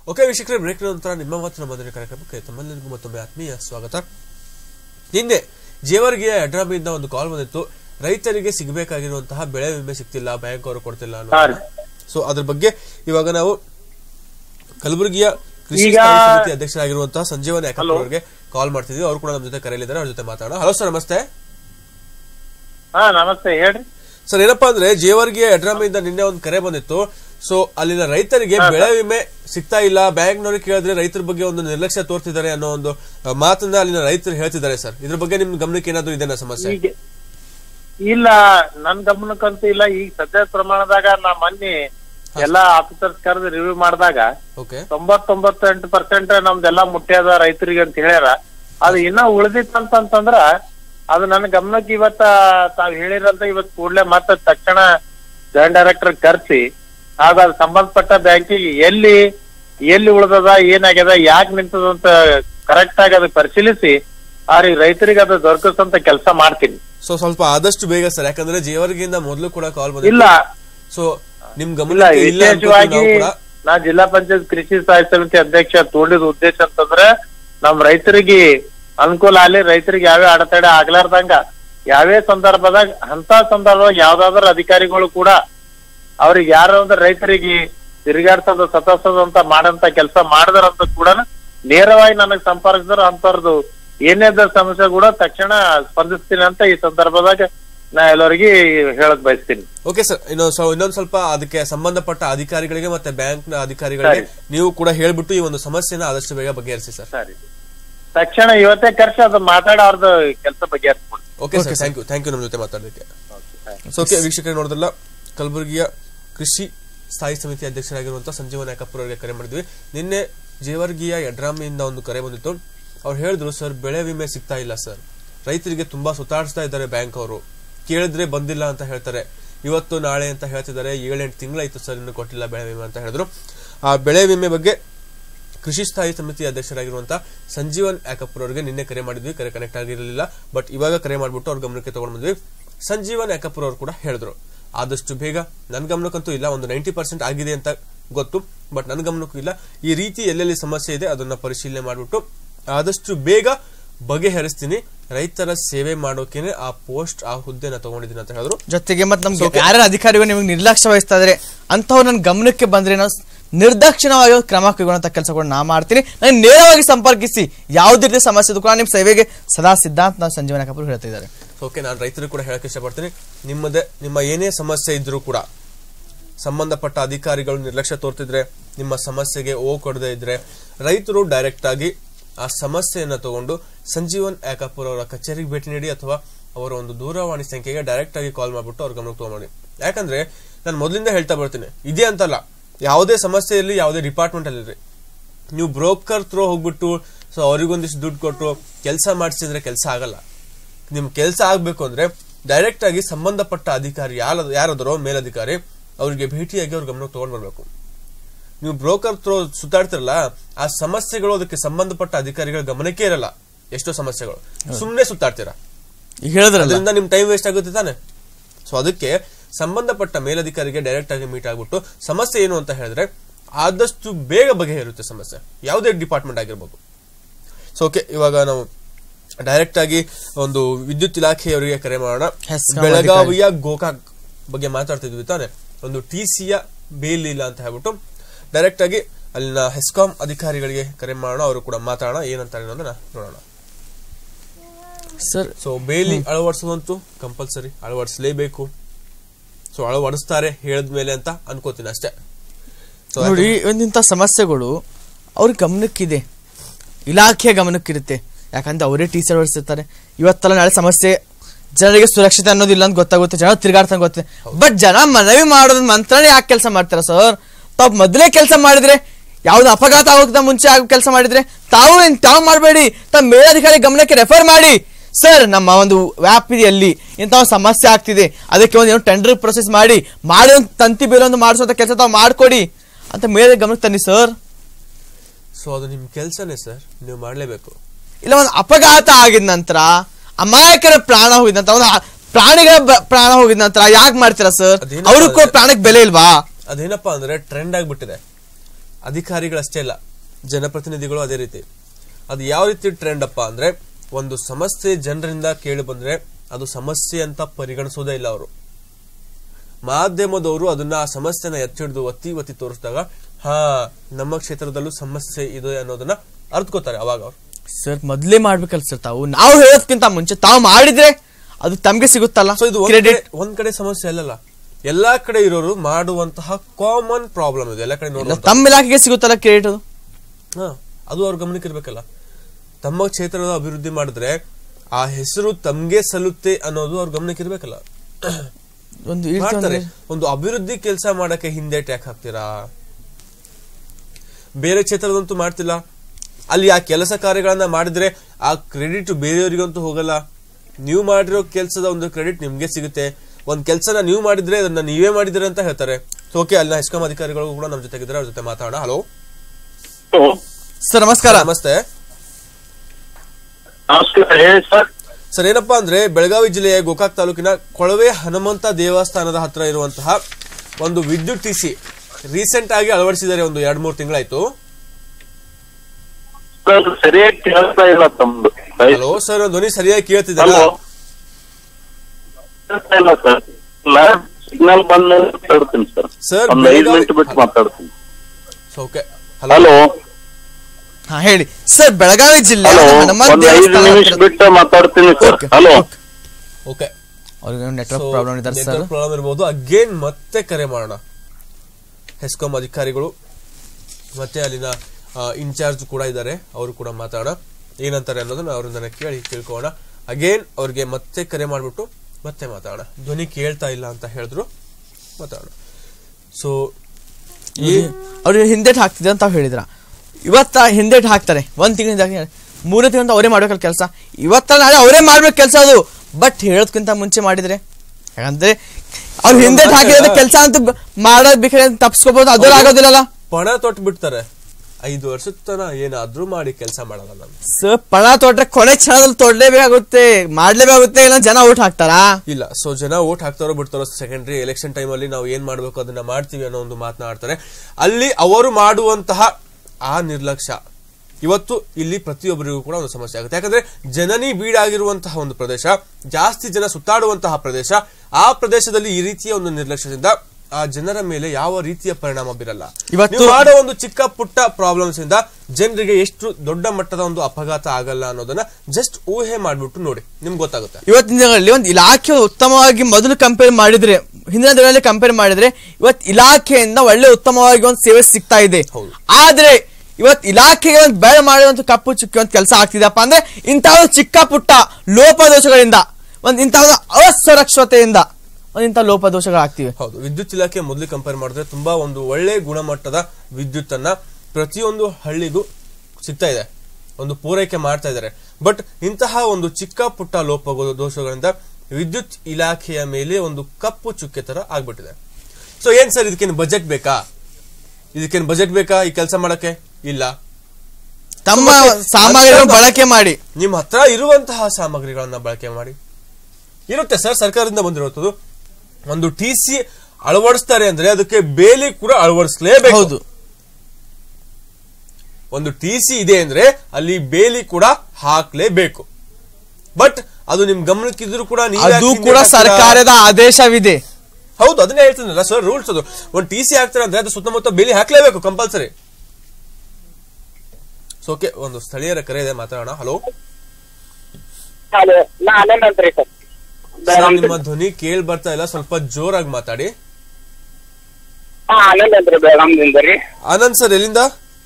Okay ವೀಕ್ಷಕರೇ break ನಂತರ ನಿಮ್ಮ ಮಾತಿನ ಮೊದಲ ಕಾರ್ಯಕ್ರಮಕ್ಕೆ ತಮ್ಮೆಲ್ಲರಿಗೂ ಮತ್ತೊಮ್ಮೆ ಆತ್ಮೀಯ ಸ್ವಾಗತ ನಿನ್ನೆ ಜೇವರ್ಗಿಯ ಅಡ್ರಾಮಿಯಿಂದ ಒಂದು ಕಾಲ್ ಬಂದಿತ್ತು ರೈತರಿಗೆ ಸಿಗಬೇಕಾಗಿರುವಂತಹ ಬೆಳೆ ವಿಮೆ ಸಿಗ್ತಿಲ್ಲ ಬ್ಯಾಂಕ್ ಅವರು ಕೊಡ್ತಿಲ್ಲ ಹಾ ಅನ್ನೋ ಸೊ ಅದ್ರ ಬಗ್ಗೆ ಇವಾಗ ನಾವು ಕಲಬುರಗಿಯ ಕೃಷಿ ಈಗ- ಸ್ಥಾಯಿ ಸಮಿತಿ ಅಧ್ಯಕ್ಷರಾಗಿರುವಂತಹ ಸಂಜೀವನ್ ಯಾಕಪ್ಪ ಅವರಿಗೆ ಕಾಲ್ ಮಾಡ್ತಿದ್ವಿ ಅವರು ಕೂಡ ನಮ್ಮ ಜೊತೆ ಕರೆಯಲಿದ್ದಾರೆ ಅವ್ರ ಜೊತೆ ಮಾತಾಡೋಣ ಹಲೋ ಸರ್ ನಮಸ್ತೆ ಹಾ ನಮಸ್ತೆ ಹೇಳ್ರಿ ಸರ್ ಏನಪ್ಪಾ ಅಂದ್ರೆ ಜೇವರ್ಗಿಯ ಅಡ್ರಾಮಿಯಿಂದ ನಿನ್ನೆ ಒಂದು ಕರೆ ಬಂದಿತ್ತು ಸೊ ಅಲ್ಲಿನ ರೈತರಿಗೆ ಬೆಳೆ ವಿಮೆ ಸಿಗ್ತಾ ಇಲ್ಲ ಬ್ಯಾಂಕ್ನವ್ರಿಗೆ ಕೇಳಿದ್ರೆ ರೈತರ ಬಗ್ಗೆ ಒಂದು ನಿರ್ಲಕ್ಷ್ಯ ತೋರ್ತಿದ್ದಾರೆ ಅನ್ನೋ ಒಂದು ಆ, ಮಾತನ್ನ ಅಲ್ಲಿನ ರೈತರು ಹೇಳ್ತಿದ್ದಾರೆ ಸರ್ ಇದ್ರ ಬಗ್ಗೆ ನಿಮ್ ಗಮನಕ್ಕೆ ಏನಾದ್ರು ಇದೆನಾ ಸಮಸ್ಯೆ ಈಗ ಇಲ್ಲ ನನ್ ಗಮನಕ್ಕಂತೂ ಇಲ್ಲ ಈಗ ಸದ್ಯ ಪ್ರಮಾಣದಾಗ ನಾ ಮೊನ್ನೆ ಎಲ್ಲಾ ಆಫೀಸರ್ಸ್ ಕರೆದು ರಿವ್ಯೂ ಮಾಡಿದಾಗ ಓಕೆ ತೊಂಬತ್ತೊಂಬತ್ತು ಎಂಟು ಪರ್ಸೆಂಟ್ ನಮ್ದೆಲ್ಲಾ ಮುಟ್ಟ್ಯಾದ ರೈತರಿಗೆ ಅಂತ ಹೇಳ್ಯಾರ ಅದು ಇನ್ನ ಉಳಿದಿತ್ತಂತಂದ್ರ ಅದು ನನ್ನ ಗಮನಕ್ಕೆ ಇವತ್ತ ತಾವ್ ಹೇಳಿರಂತ ಇವತ್ ಕೂಡ್ಲೆ ಮತ್ತೆ ತಕ್ಷಣ ಜಾಯಿಂಟ್ ಡೈರೆಕ್ಟರ್ ಕರ್ಸಿ ಆಗ ಅದು ಸಂಬಂಧಪಟ್ಟ ಬ್ಯಾಂಕಿಗೆ ಎಲ್ಲಿ ಎಲ್ಲಿ ಉಳ್ದದ ಏನಾಗ್ಯದ ಯಾಕೆ ನಿಂತದ ಅಂತ ಕರೆಕ್ಟ್ ಆಗಿ ಅದು ಪರಿಶೀಲಿಸಿ ಆ ರೀ ರೈತರಿಗೆ ಅದು ದೊರಕಿಸಂತ ಕೆಲಸ ಮಾಡ್ತೀನಿ ಸೊ ಸ್ವಲ್ಪ ಆದಷ್ಟು ಬೇಗ ಸರ್ ಯಾಕಂದ್ರೆ ಜೇವರ್ಗಿಯಿಂದ ಮೊದಲು ಕೂಡ ಕಾಲ್ ಬಂದಿತ್ತು ಇಲ್ಲ ಸೊ ನಿಮ್ ಇಲ್ಲ ಗಮನಕ್ಕೆ ಇಲ್ಲ ಅನ್ಕೋತೀವಿ ವಿಶೇಷವಾಗಿ ನಾವು ಕೂಡ ನಾ ಜಿಲ್ಲಾ ಪಂಚಾಯತ್ ಕೃಷಿ ಸಹಾಯ ಸಮಿತಿ ಅಧ್ಯಕ್ಷ ತಗೊಂಡಿದ್ ಉದ್ದೇಶ ಅಂತಂದ್ರೆ ನಮ್ ರೈತರಿಗೆ ಅನುಕೂಲ ಆಗ್ಲಿ ರೈತರಿಗೆ ಯಾವ್ಯಾವ ಅಡೆತಡೆ ಆಗ್ಲಾರ್ದಂಗ ಯಾವ್ಯಾವ ಸಂದರ್ಭದಾಗ ಅಂತ ಸಂದರ್ಭದಾಗ ಯಾವ್ದಾದ್ರು ಅಧಿಕಾರಿಗಳು ಕೂಡ ಅವ್ರಿಗೆ ಯಾರೋ ಒಂದು ರೈತರಿಗೆ ತಿರುಗಾಡ್ಸೋದು ಸತಸೋದಂತ ಮಾಡಂತ ಕೆಲಸ ಮಾಡಿದ್ರಂತ ಕೂಡ ನೇರವಾಗಿ ನನಗ್ ಸಂಪರ್ಕಿಸಿದ್ರ ಅಂತವ್ರದ್ದು ಏನೇ ಇದ್ದ ಸಮಸ್ಯೆ ಕೂಡ ತಕ್ಷಣ ಸ್ಪಂದಿಸ್ತೀನಿ ಅಂತ ಈ ಸಂದರ್ಭದಾಗ ನಾ ಎಲ್ಲರಿಗೆ ಹೇಳಕ್ ಬಯಸ್ತೀನಿ ಓಕೆ ಸರ್ ಇನ್ನು ಸೊ ಇನ್ನೊಂದ್ ಸ್ವಲ್ಪ ಅದಕ್ಕೆ ಸಂಬಂಧಪಟ್ಟ ಅಧಿಕಾರಿಗಳಿಗೆ ಮತ್ತೆ ಬ್ಯಾಂಕ್ ನ ಅಧಿಕಾರಿಗಳಿಗೆ ನೀವು ಕೂಡ ಹೇಳ್ಬಿಟ್ಟು ಈ ಒಂದು ಸಮಸ್ಯೆನ ಆದಷ್ಟು ಬೇಗ ಬಗೆಹರಿಸಿ ಸರ್ ಸರಿ ತಕ್ಷಣ ಇವತ್ತೇ ಕರ್ಸಿ ಅದು ಮಾತಾಡ ಅವ್ರದ್ದು ಕೆಲಸ ಬಗೆಹರಿಸ್ಬಿಡಿ okay sir thank you thank you ನಮ್ಮ ಜೊತೆ ಮಾತಾಡೋದಕ್ಕೆ ಸೊ ಓಕೆ ವೀಕ್ಷಕರು ನೋಡಿದ್ರಲ್ಲ ಕಲಬುರಗಿಯ ಕೃಷಿ ಸ್ಥಾಯಿ ಸಮಿತಿ ಅಧ್ಯಕ್ಷರಾಗಿರುವಂತಹ ಸಂಜೀವ ನಾಯಕಪ್ಪರ್ ಅವರಿಗೆ ಕರೆ ಮಾಡಿದ್ವಿ ನಿನ್ನೆ ಜೇವರ್ಗಿಯ ಯಡ್ರಾಮಿಯಿಂದ ಒಂದು ಕರೆ ಬಂದಿತ್ತು ಅವ್ರು ಹೇಳಿದ್ರು ಸರ್ ಬೆಳೆ ವಿಮೆ ಸಿಗ್ತಾ ಇಲ್ಲ ಸರ್ ರೈತರಿಗೆ ತುಂಬಾ ಸುತ್ತಾಡಿಸ್ತಾ ಇದ್ದಾರೆ ಬ್ಯಾಂಕ್ ಅವರು ಕೇಳಿದ್ರೆ ಬಂದಿಲ್ಲ ಅಂತ ಹೇಳ್ತಾರೆ ಇವತ್ತು ನಾಳೆ ಅಂತ ಹೇಳ್ತಿದ್ದಾರೆ ಏಳೆಂಟು ತಿಂಗಳಾಯ್ತು ಸರ್ ಇನ್ನು ಕೊಟ್ಟಿಲ್ಲ ಬೆಳೆ ವಿಮೆ ಅಂತ ಹೇಳಿದ್ರು ಆ ಬೆಳೆ ವಿಮೆ ಬಗ್ಗೆ ಕೃಷಿ ಸ್ಥಾಯಿ ಸಮಿತಿ ಅಧ್ಯಕ್ಷರಾಗಿರುವಂತಹ ಸಂಜೀವನ್ ಯಾಕಪ್ಪರ್ ಅವರಿಗೆ ನಿನ್ನೆ ಕರೆ ಮಾಡಿದ್ವಿ ಕರೆ ಕನೆಕ್ಟ್ ಆಗಿರಲಿಲ್ಲ ಬಟ್ ಇವಾಗ ಕರೆ ಮಾಡ್ಬಿಟ್ಟು ಅವ್ರ ಗಮನಕ್ಕೆ ತಗೊಂಡ್ ಬಂದ್ವಿ ಸಂಜೀವನ್ ಯಾಕಪ್ಪರ್ ಅವರು ಕೂಡ ಹೇಳಿದ್ರು ಆದಷ್ಟು ಬೇಗ ನನ್ನ ಗಮನಕ್ಕಂತೂ ಇಲ್ಲ ಒಂದು ನೈಂಟಿ ಪರ್ಸೆಂಟ್ ಆಗಿದೆ ಅಂತ ಗೊತ್ತು ಬಟ್ ನನ್ನ ಗಮನಕ್ಕೂ ಇಲ್ಲ ಈ ರೀತಿ ಎಲ್ಲೆಲ್ಲಿ ಸಮಸ್ಯೆ ಇದೆ ಅದನ್ನ ಪರಿಶೀಲನೆ ಮಾಡಿಬಿಟ್ಟು ಆದಷ್ಟು ಬೇಗ ಬಗೆಹರಿಸ್ತೀನಿ ರೈತರ ಸೇವೆ ಮಾಡೋಕೆನೆ ಆ ಪೋಸ್ಟ್ ಆ ಹುದ್ದೆನ ತಗೊಂಡಿದ್ದೀನಿ ಅಂತ ಹೇಳಿದ್ರು ಜೊತೆಗೆ ಮತ್ತೆ ನಮ್ಗೆ ಯಾರ್ಯಾರ ಅಧಿಕಾರಿಗಳು ನಿಮಗೆ ನಿರ್ಲಕ್ಷ್ಯ ವಹಿಸ್ತಾ ಇದ್ರೆ ಅಂಥವ್ರು ನನ್ನ ಗಮನಕ್ಕೆ ಬಂದ್ರೆ ನಾವು ನಿರ್ದಾಕ್ಷಿಣ್ಯವಾಗಿ ಒಂದು ಕ್ರಮ ಕೈಗೊಳ್ಳುವಂತ ಕೆಲಸ ಕೂಡ ನಾ ಮಾಡ್ತೀನಿ ನನಗೆ ನೇರವಾಗಿ ಸಂಪರ್ಕಿಸಿ ಯಾವುದೇ ರೀತಿ ಸಮಸ್ಯೆ ಇದ್ರೂ ಕೂಡ ನಿಮ್ಮ ಸೇವೆಗೆ ಸದಾ ಸಿದ್ಧಾಂತ ನಾವು ಸಂಜೀವನ ಕಪೂರ್ ಹೇಳ್ತಾ ಇದ್ದಾರೆ ಓಕೆ ನಾನು ರೈತರು ಕೂಡ ಹೇಳಕ್ ಇಷ್ಟಪಡ್ತೀನಿ ನಿಮ್ಮದೇ ನಿಮ್ಮ ಏನೇ ಸಮಸ್ಯೆ ಇದ್ರೂ ಕೂಡ ಸಂಬಂಧಪಟ್ಟ ಅಧಿಕಾರಿಗಳು ನಿರ್ಲಕ್ಷ್ಯ ತೋರ್ತಿದ್ರೆ ನಿಮ್ಮ ಸಮಸ್ಯೆಗೆ ಓ ಕೊಡದೇ ಇದ್ರೆ ರೈತರು ಡೈರೆಕ್ಟ್ ಆಗಿ ಆ ಸಮಸ್ಯೆಯನ್ನ ತಗೊಂಡು ಸಂಜೀವನ್ ಯಾಕಪ್ಪರ್ ಅವರ ಕಚೇರಿಗೆ ಭೇಟಿ ನೀಡಿ ಅಥವಾ ಅವರ ಒಂದು ದೂರವಾಣಿ ಸಂಖ್ಯೆಗೆ ಡೈರೆಕ್ಟ್ ಆಗಿ ಕಾಲ್ ಮಾಡ್ಬಿಟ್ಟು ಅವ್ರ ಗಮನಕ್ಕೆ ತಗೊಂಡಿ ಯಾಕಂದ್ರೆ ನಾನು ಮೊದಲಿಂದ ಹೇಳ್ತಾ ಬರ್ತೀನಿ ಇದೇ ಅಂತಲ್ಲ ಯಾವುದೇ ಸಮಸ್ಯೆ ಇರಲಿ ಯಾವುದೇ ಡಿಪಾರ್ಟ್ಮೆಂಟ್ ಅಲ್ಲಿ ನೀವು ಬ್ರೋಕರ್ ಥ್ರೋ ಹೋಗ್ಬಿಟ್ಟು ಸೊ ಅವ್ರಿಗೊಂದಿಷ್ಟು ದುಡ್ಡು ಕೊಟ್ಟು ಕೆಲಸ ಮಾಡಿಸಿದ್ರೆ ಕೆಲಸ ಆಗಲ್ಲ ನಿಮ್ ಕೆಲಸ ಆಗ್ಬೇಕು ಅಂದ್ರೆ ಡೈರೆಕ್ಟ್ ಆಗಿ ಸಂಬಂಧಪಟ್ಟ ಅಧಿಕಾರಿ ಯಾರ ಯಾರಾದರೋ ಮೇಲಧಿಕಾರಿ ಅವ್ರಿಗೆ ಭೇಟಿಯಾಗಿ ಅವ್ರ ಗಮನಕ್ಕೆ ತಗೊಂಡ್ ಬರ್ಬೇಕು ನೀವು ಬ್ರೋಕರ್ ಥ್ರೋ ಸುತ್ತಾಡ್ತಿರಲ್ಲ ಆ ಸಮಸ್ಯೆಗಳು ಅದಕ್ಕೆ ಸಂಬಂಧಪಟ್ಟ ಅಧಿಕಾರಿಗಳ ಗಮನಕ್ಕೆ ಇರಲ್ಲ ಎಷ್ಟೋ ಸಮಸ್ಯೆಗಳು ಸುಮ್ಮನೆ ಸುತ್ತಾಡ್ತೀರಾ ಈಗ ಹೇಳಿದ್ರಲ್ಲ ಅದರಿಂದ ನಿಮ್ ಟೈಮ್ ವೇಸ್ಟ್ ಆಗುತ್ತೆ ತಾನೆ ಸೊ ಅದಕ್ಕೆ ಸಂಬಂಧಪಟ್ಟ ಮೇಲಧಿಕಾರಿಗೆ ಡೈರೆಕ್ಟ್ ಆಗಿ ಮೀಟ್ ಆಗ್ಬಿಟ್ಟು ಸಮಸ್ಯೆ ಏನು ಅಂತ ಹೇಳಿದ್ರೆ ಆದಷ್ಟು ಬೇಗ ಬಗೆಹರುತ್ತೆ ಸಮಸ್ಯೆ ಯಾವುದೇ ಡಿಪಾರ್ಟ್ಮೆಂಟ್ ಆಗಿರ್ಬೋದು ಸೊ ಓಕೆ ಇವಾಗ ನಾವು ಡೈರೆಕ್ಟ್ ಆಗಿ ಒಂದು ವಿದ್ಯುತ್ ಇಲಾಖೆಯವರಿಗೆ ಕರೆ ಮಾಡೋಣ ಹೆಸ್ಕಾಂ ಬೆಳಗಾವಿಯ ಗೋಕಾಕ್ ಬಗ್ಗೆ ಮಾತಾಡ್ತಿದ್ವಿ ತಾನೆ ಒಂದು ಟಿ ಸಿಯ ಬೇಲ್ ಇಲ್ಲ ಅಂತ ಹೇಳ್ಬಿಟ್ಟು ಡೈರೆಕ್ಟ್ ಆಗಿ ಅಲ್ಲಿನ ಹೆಸ್ಕಾಂ ಅಧಿಕಾರಿಗಳಿಗೆ ಕರೆ ಮಾಡೋಣ ಅವರು ಕೂಡ ಮಾತಾಡೋಣ ಏನಂತಾರೆ ಅನ್ನೋದನ್ನ ನೋಡೋಣ ಸರ್ ಸೊ ಬೇಲಿ ಅಳವಡಿಸೋದಂತೂ ಕಂಪಲ್ಸರಿ ಅಳವಡಿಸಲೇಬೇಕು ಸೊ ಅಳವಡಿಸ್ತಾರೆ ಹೇಳಿದ್ಮೇಲೆ ಅಂತ ಅನ್ಕೋತೀನಿ ಅಷ್ಟೇ ಸೊ ನೋಡಿ ಒಂದಿಂಥ ಸಮಸ್ಯೆಗಳು ಅವ್ರ ಗಮನಕ್ಕಿದೆ ಇಲಾಖೆಯ ಗಮನಕ್ಕಿರುತ್ತೆ ಯಾಕಂದ್ರೆ ಅವರೇ ಟೀಚರ್ ಹೊಡಿಸಿರ್ತಾರೆ ಇವತ್ತಲ್ಲ ನಾಳೆ ಸಮಸ್ಯೆ ಜನರಿಗೆ ಸುರಕ್ಷತೆ ಅನ್ನೋದಿಲ್ಲ ಅಂತ ಗೊತ್ತಾಗುತ್ತೆ ಜನ ತಿರುಗಾಡ್ತಂಗ್ ಗೊತ್ತಿದೆ ಬಟ್ ಜನ ಮನವಿ ಮಾಡೋದ್ ಮಂತ್ರನೇ ಯಾಕೆ ಕೆಲಸ ಮಾಡ್ತಾರ ಸರ್ ತಾವ್ ಮೊದಲೇ ಕೆಲಸ ಮಾಡಿದ್ರೆ ಯಾವ್ದು ಅಪಘಾತ ಆಗೋಕ್ಕಿಂತ ಮುಂಚೆ ಆಗೋ ಕೆಲಸ ಮಾಡಿದ್ರೆ ತಾವು ಏನ್ ತಾವು ಮಾಡಬೇಡಿ ತಮ್ಮ ಮೇಲಧಿಕಾರಿ ಗಮನಕ್ಕೆ ರೆಫರ್ ಮಾಡಿ ಸರ್ ನಮ್ಮ ಒಂದು ವ್ಯಾಪ್ತಿಯಲ್ಲಿ ಇಂಥ ಒಂದು ಸಮಸ್ಯೆ ಆಗ್ತಿದೆ ಅದಕ್ಕೆ ಒಂದು ಏನೋ ಟೆಂಡರ್ ಪ್ರೊಸೆಸ್ ಮಾಡಿ ಮಾಡಿ ಒಂದು ತಂತಿ ಬೇರೆ ಒಂದು ಮಾಡಿಸುವಂತ ಕೆಲಸ ತಾವು ಮಾಡ್ಕೊಡಿ ಅಂತ ಮೇಲೆ ಗಮನಕ್ಕೆ ತನ್ನಿ ಸರ್ ಸೊ ಅದು ನಿಮ್ ಕೆಲ್ಸನೇ ಸರ್ ನೀವು ಮಾಡ್ಲೇಬೇಕು ಇಲ್ಲ ಒಂದು ಅಪಘಾತ ಆಗಿದ ನಂತರ ಅಮಾಯಕರ ಪ್ರಾಣ ಹೋಗಿದ ನಂತರ ಒಂದು ಆ- ಪ್ರಾಣಿಗಳ ಬ- ಪ್ರಾಣ ಹೋಗಿದ ನಂತರ ಯಾಕೆ ಮಾಡ್ತೀರಾ ಸರ್ ಅದೇನಪ್ಪ ಅವರು ಕೂಡ ಪ್ರಾಣಕ್ಕೆ ಬೆಲೆ ಇಲ್ವಾ ಅದೇನಪ್ಪಾ ಅಂದ್ರೆ ಟ್ರೆಂಡ್ ಆಗ್ಬಿಟ್ಟಿದೆ ಅಧಿಕಾರಿಗಳಷ್ಟೇ ಇಲ್ಲ ಜನಪ್ರತಿನಿಧಿಗಳು ಅದೇ ರೀತಿ ಅದು ಯಾವ ರೀತಿ ಟ್ರೆಂಡ್ ಅಪ್ಪ ಅಂದ್ರೆ ಒಂದು ಸಮಸ್ಯೆ ಜನರಿಂದ ಕೇಳಿ ಬಂದ್ರೆ ಅದು ಸಮಸ್ಯೆ ಅಂತ ಪರಿಗಣಿಸೋದೇ ಇಲ್ಲ ಅವರು ಮಾಧ್ಯಮದವರು ಅದನ್ನ ಆ ಸಮಸ್ಯೆನ ಎತ್ತಿಡಿದು ಒತ್ತಿ ಒತ್ತಿ ತೋರಿಸಿದಾಗ ಹಾ ನಮ್ಮ ಕ್ಷೇತ್ರದಲ್ಲೂ ಸಮಸ್ಯೆ ಇದೆ ಅನ್ನೋದನ್ನ ಅರ್ತ್ಕೋತಾರೆ ಅವಾಗ ಅವ್ರು ಸರ್ ಮೊದ್ಲೇ ಮಾಡ್ಬೇಕಲ್ಲ ಸರ್ ತಾವು ನಾವು ಹೇಳೋದ್ಕಿಂತ ಮುಂಚೆ ತಾವು ಮಾಡಿದ್ರೆ ಅದು ತಮ್ಗೆ ಸಿಗುತ್ತಲ್ಲ ಸೊ ಇದು ಒಂದ್ ಕ್ರೆಡಿಟ್ ಕಡೆ- ಒಂದ್ ಕಡೆ ಸಮಸ್ಯೆ ಅಲ್ಲಲ್ಲ ಎಲ್ಲಾ ಕಡೆ ಇರೋರು ಮಾಡುವಂತಹ ಕಾಮನ್ ಪ್ರಾಬ್ಲಮ್ ಇದೆ ಎಲ್ಲ ಕಡೆ ನೋಡುವಂತ ತಮ್ಮ ಇಲಾಖೆಗೆ ಸಿಗುತ್ತಲ್ಲ ಕ್ರೆಡಿಟ್ ಅದು ಹಾ ಅದು ಅವ್ರ ಗಮನಕ್ಕೆ ಇರ್ಬೇಕಲ್ಲ ತಮ್ಮ ಕ್ಷೇತ್ರದ ಅಭಿವೃದ್ಧಿ ಮಾಡಿದ್ರೆ ಆ ಹೆಸರು ತಮ್ಗೆ ಸಲ್ಲುತ್ತೆ ಅನ್ನೋದು ಅವ್ರ ಗಮನಕ್ಕೆ ಇರ್ಬೇಕಲ್ಲ ಒಂದು ಈ ರೀತಿ ಮಾಡ್ತಾರೆ ಒಂದು- ಒಂದು ಅಭಿವೃದ್ಧಿ ಕೆಲಸ ಮಾಡಕ್ಕೆ ಹಿಂದೆ ಟ್ಯಾಕ್ ಹಾಕ್ತೀರಾ ಬೇರೆ ಕ್ಷೇತ್ರದಂತೂ ಮಾಡ್ತಿಲ್ಲ ಅಲ್ಲಿ ಆ ಕೆಲಸ ಕಾರ್ಯಗಳನ್ನ ಮಾಡಿದ್ರೆ ಆ ಕ್ರೆಡಿಟ್ ಬೇರೆಯವರಿಗಂತೂ ಹೋಗಲ್ಲ ನೀವು ಮಾಡಿರೋ ಕೆಲಸದ ಒಂದು ಕ್ರೆಡಿಟ್ ನಿಮ್ಗೆ ಸಿಗುತ್ತೆ ಒಂದ್ ಕೆಲಸನ ನೀವು ಮಾಡಿದ್ರೆ ಅದನ್ನ ನೀವೇ ಮಾಡಿದ್ರೆ ಅಂತ ಹೇಳ್ತಾರೆ ಓಕೆ ಅಲ್ಲಿನ ಹೆಸ್ಕಾಂ ಅಧಿಕಾರಿಗಳು ಕೂಡ ನಮ್ಮ ಜೊತೆಗಿದ್ದಾರೆ ಅವ್ರ ಜೊತೆ ಮಾತಾಡೋಣ ಹಲೋ ಸರ್ ನಮಸ್ಕಾರ ನಮಸ್ತೆ ನಮಸ್ಕಾರ ಹೇಳಿ ಸರ್ ಸರ್ ಏನಪ್ಪಾ ಅಂದ್ರೆ ಬೆಳಗಾವಿ ಜಿಲ್ಲೆಯ ಗೋಕಾಕ್ ತಾಲೂಕಿನ ಕೊಳವೆ ಹನುಮಂತ ದೇವಸ್ಥಾನದ ಹತ್ರ ಇರುವಂತಹ ಒಂದು ವಿದ್ಯುತ್ ಟಿಸಿ ರೀಸೆಂಟ್ ಆಗಿ ಅಳವಡಿಸಿದ್ದಾರೆ ಒಂದು ಎರಡ್ ಮೂರು ತಿಂಗಳಾಯ್ತು ಸರ್ ಸರಿಯಾಗಿ ಕೇಳ್ತಾ ಇಲ್ಲ ತಮ್ದು ಹಲೋ ಸರ್ ಧ್ವನಿ ಸರಿಯಾಗಿ ಕೇಳ್ತಿದ್ದಲ್ಲ ಹಲೋ ಕೇಳ್ತಾ ಇಲ್ಲ ಸರ್ ನಾನು ಸಿಗ್ನಲ್ ಬಂದ ಮೇಲೆ ಮಾತಾಡ್ತೀನಿ ಸರ್ ಸರ್, ಒಂದ್ ಐದು ಬೆಳಗಾವಿ- ಮಿನಿಟ್ ಬಿಟ್ಟು ಮಾತಾಡ್ತೀನಿ ಓಕೆ ಹಲೋ ಹಲೋ ಹಾ ಹೇಳಿ ಸರ್ ಬೆಳಗಾವಿ ಜಿಲ್ಲೆ ಹಲೋ ಹನುಮಂತ ಒಂದ್ ಐದು ದೇವಸ್ಥಾನ ನಿಮಿಷ ಹತ್ರ- ಬಿಟ್ಟು ಮಾತಾಡ್ತೀನಿ sir Okay, hello okay. Okay ಅವ್ರಿಗೆ ನೆಟ್ವರ್ಕ್ ಪ್ರಾಬ್ಲಮ್ ಇದ್ದಾರೆ ಸರ್ ಪ್ರಾಬ್ಲಮ್ ಇರಬಹುದು ಅಗೇನ್ ಮತ್ತೆ ಕರೆ ಮಾಡೋಣ ಹೆಸ್ಕಾಂ ಅಧಿಕಾರಿಗಳು ಮತ್ತೆ ಅಲ್ಲಿನ ಇನ್ಚಾರ್ಜ್ ಕೂಡ ಇದ್ದಾರೆ ಅವರು ಕೂಡ ಮಾತಾಡೋಣ ಏನಂತಾರೆ ಅನ್ನೋದನ್ನ ಅವರಿಂದನೇ ಕೇಳಿ ತಿಳ್ಕೊಳ್ಳೋಣ ಅಗೇನ್ ಅವ್ರಿಗೆ ಮತ್ತೆ ಕರೆ ಮಾಡ್ಬಿಟ್ಟು ಮತ್ತೆ ಮಾತಾಡೋಣ ಧ್ವನಿ ಕೇಳ್ತಾ ಇಲ್ಲ ಅಂತ ಹೇಳಿದ್ರು ಮಾತಾಡೋಣ ಸೊ ಅವ್ರಿಗೆ ಹಿಂದೇಟ್ ಹಾಕ್ತಿದೆ ಅಂತ ತಾವ್ ಹೇಳಿದ್ರ ಇವತ್ತ ಹಿಂದೇಟ್ ಹಾಕ್ತಾರೆ ಒಂದ್ ತಿಂಗಳಿಂದ ಮೂರನೇ ತಿಂಗಳಿಂದ ಅವರೇ ಮಾಡ್ಬೇಕಲ್ಲ ಕೆಲಸ ಇವತ್ತ ನಾಳೆ ಅವರೇ ಮಾಡ್ಬೇಕು ಕೆಲಸ ಅದು ಬಟ್ ಹೇಳೋದ್ಕಿಂತ ಮುಂಚೆ ಮಾಡಿದ್ರೆ ಯಾಕಂದ್ರೆ ಅವ್ರು ಹಿಂದೇಟ್ ಹಾಕಿದ್ರೆ ಕೆಲಸ ಅಂತ ಬ- ಮಾಡೋದ್ ಬೇಕಾದ್ರೆ ತಪ್ಸ್ಕೋಬಹುದು ಅದ್ರ ಆಗೋದಿಲ್ಲಲ್ಲ ಪಣ ತೊಟ್ಟು ಬಿಡ್ತಾರೆ ಐದು ವರ್ಷದ ತನ ಏನಾದ್ರೂ ಮಾಡಿ ಕೆಲಸ ಮಾಡಲ್ಲ ನಾನು ಸರ್ ಪಣ ತೊಟ್ರೆ ಕೊನೆ ಕ್ಷಣದಲ್ಲಿ ತೊಡ್ಲೇಬೇಕಾಗುತ್ತೆ ಮಾಡ್ಲೇಬೇಕಾಗುತ್ತೆ ಇಲ್ಲ ಜನ ಊಟ ಹಾಕ್ತಾರಾ ಇಲ್ಲ ಸೊ ಜನ ಓಟ್ ಹಾಕ್ತಾರೋ ಬಿಡ್ತಾರೋ ಸೆಕೆಂಡ್ರಿ ಎಲೆಕ್ಷನ್ ಟೈಮ್ ಅಲ್ಲಿ ನಾವು ಏನ್ ಮಾಡ್ಬೇಕು ಅದನ್ನ ಮಾಡ್ತೀವಿ ಅನ್ನೋ ಒಂದು ಮಾತನಾಡ್ತಾರೆ ಅಲ್ಲಿ ಅವರು ಮಾಡುವಂತಹ ಆ ನಿರ್ಲಕ್ಷ್ಯ ಇವತ್ತು ಇಲ್ಲಿ ಪ್ರತಿಯೊಬ್ಬರಿಗೂ ಕೂಡ ಒಂದು ಸಮಸ್ಯೆ ಆಗುತ್ತೆ ಯಾಕಂದ್ರೆ ಜನನಿ ಬೀಡಾಗಿರುವಂತಹ ಒಂದು ಪ್ರದೇಶ ಜಾಸ್ತಿ ಜನ ಸುತ್ತಾಡುವಂತಹ ಪ್ರದೇಶ ಆ ಪ್ರದೇಶದಲ್ಲಿ ಈ ರೀತಿಯ ಒಂದು ನಿರ್ಲಕ್ಷ್ಯದಿಂದ ಆ ಜನರ ಮೇಲೆ ಯಾವ ರೀತಿಯ ಪರಿಣಾಮ ಬೀರಲ್ಲ ಇವತ್ತು- ನೀವು ಮಾಡೋ ಒಂದು ಚಿಕ್ಕ ಪುಟ್ಟ ಪ್ರಾಬ್ಲಮ್ಸ್ ಇಂದ ಜನರಿಗೆ ಎಷ್ಟು ದೊಡ್ಡ ಮಟ್ಟದ ಒಂದು ಅಪಘಾತ ಆಗಲ್ಲ ಅನ್ನೋದನ್ನ ಜಸ್ಟ್ ಊಹೆ ಮಾಡ್ಬಿಟ್ಟು ನೋಡಿ ನಿಮ್ಗೆ ಗೊತ್ತಾಗುತ್ತೆ ಇವತ್ತಿನ ದಿನಗಳಲ್ಲಿ ಒಂದು ಇಲಾಖೆ ಉತ್ತಮವಾಗಿ ಮೊದಲು ಕಂಪೇರ್ ಮಾಡಿದ್ರೆ ಹಿಂದಿನ ದಿನಗಳಲ್ಲಿ ಕಂಪೇರ್ ಮಾಡಿದ್ರೆ ಇವತ್ ಇಲಾಖೆಯಿಂದ ಒಳ್ಳೆ ಉತ್ತಮವಾಗಿ ಒಂದು ಸೇವೆ ಸಿಗ್ತಾ ಇದೆ ಹೌದು. ಆದ್ರೆ ಇವತ್ ಇಲಾಖೆಗೆ ಒಂದು ಬೇಡ ಮಾಡುವಂತ ಕಪ್ಪು ಚುಕ್ಕಿ ಒಂದು ಕೆಲಸ ಆಗ್ತಿದೆಪ್ಪ ಅಂದ್ರೆ ಇಂತಹ ಒಂದು ಚಿಕ್ಕ ಪುಟ್ಟ ಲೋಪದೋಷಗಳಿಂದ ಒಂದು ಇಂತಹ ಒಂದು ಅಸುರಕ್ಷತೆಯಿಂದ ಒಂದು ಇಂತಹ ಲೋಪದೋಷಗಳಾಗ್ತಿವೆ ಹೌದು ವಿದ್ಯುತ್ ಇಲಾಖೆ ಮೊದಲು ಕಂಪೇರ್ ಮಾಡಿದ್ರೆ ತುಂಬಾ ಒಂದು ಒಳ್ಳೆ ಗುಣಮಟ್ಟದ ವಿದ್ಯುತ್ ಅನ್ನ ಪ್ರತಿಯೊಂದು ಹಳ್ಳಿಗೂ ಸಿಗ್ತಾ ಇದೆ ಒಂದು ಪೂರೈಕೆ ಮಾಡ್ತಾ ಇದ್ದಾರೆ ಬಟ್ ಇಂತಹ ಒಂದು ಚಿಕ್ಕ ಪುಟ್ಟ ಲೋಪ ದೋಷಗಳಿಂದ ವಿದ್ಯುತ್ ಇಲಾಖೆಯ ಮೇಲೆ ಒಂದು ಕಪ್ಪು ಚುಕ್ಕೆ ತರ ಆಗ್ಬಿಟ್ಟಿದೆ ಸೊ ಏನ್ ಸರ್ ಇದಕ್ಕೇನು ಬಜೆಟ್ ಬೇಕಾ ಇದಕ್ಕೇನು ಬಜೆಟ್ ಬೇಕಾ ಈ ಕೆಲಸ ಮಾಡಕ್ಕೆ ಇಲ್ಲ ತಮ್ಮ ಸಾಮಗ್ರಿಗಳನ್ನು ಬಳಕೆ ಮಾಡಿ ನಿಮ್ಮ ಹತ್ರ ಇರುವಂತಹ ಸಾಮಗ್ರಿಗಳನ್ನ ಬಳಕೆ ಮಾಡಿ ಇರುತ್ತೆ ಸರ್ ಸರ್ಕಾರದಿಂದ ಬಂದಿರುವಂತದ್ದು ಒಂದು ಟಿ ಸಿ ಅಳವಡಿಸ್ತಾರೆ ಅಂದ್ರೆ ಅದಕ್ಕೆ ಬೇಲಿ ಕೂಡ ಅಳವಡಿಸಲೇಬೇಕು ಹೌದು ಒಂದು ಟಿ ಸಿ ಇದೆ ಅಂದ್ರೆ ಅಲ್ಲಿ ಬೇಲಿ ಕೂಡ ಹಾಕ್ಲೇಬೇಕು ಬಟ್ ಅದು ನಿಮ್ ಗಮನಕ್ಕಿದ್ರು ಕೂಡ ನೀವ್ ಯಾಕ್ ಅದು ಹಿಂದೆ ಕೂಡ ಹಾಕ್ತೀರಾ? ಸರ್ಕಾರದ ಆದೇಶವಿದೆ ಹೌದು ಅದನ್ನೇ ಹೇಳ್ತೀನಲ್ಲ ಸರ್ ರೂಲ್ಸ್ ಅದು ಒಂದು ಟಿ ಸಿ ಹಾಕ್ತಾರೆ ಅಂದ್ರೆ ಅದು ಸುತ್ತಮುತ್ತ ಬೇಲಿ ಹಾಕ್ಲೇಬೇಕು ಕಂಪಲ್ಸರಿ ಸೊ ಓಕೆ ಒಂದು ಸ್ಥಳೀಯರ ಕರೆ ಇದೆ ಮಾತಾಡೋಣ ಹಲೋ ಹಲೋ ನಾ ಆನಂದ್ ಅಂತ್ರಿ ಸರ್ ಸರ್ ನಿಮ್ಮ ಧ್ವನಿ ಕೇಳ್ ಬರ್ತಾ ಇಲ್ಲ ಸ್ವಲ್ಪ ಜೋರಾಗಿ ಮಾತಾಡಿ ಹಾ ಆನಂದ್ ಅಂತ್ರಿ ಬೆಳಗಾಂದಿಂದ ರೀ ಆನಂದ್ ಸರ್ ಎಲ್ಲಿಂದ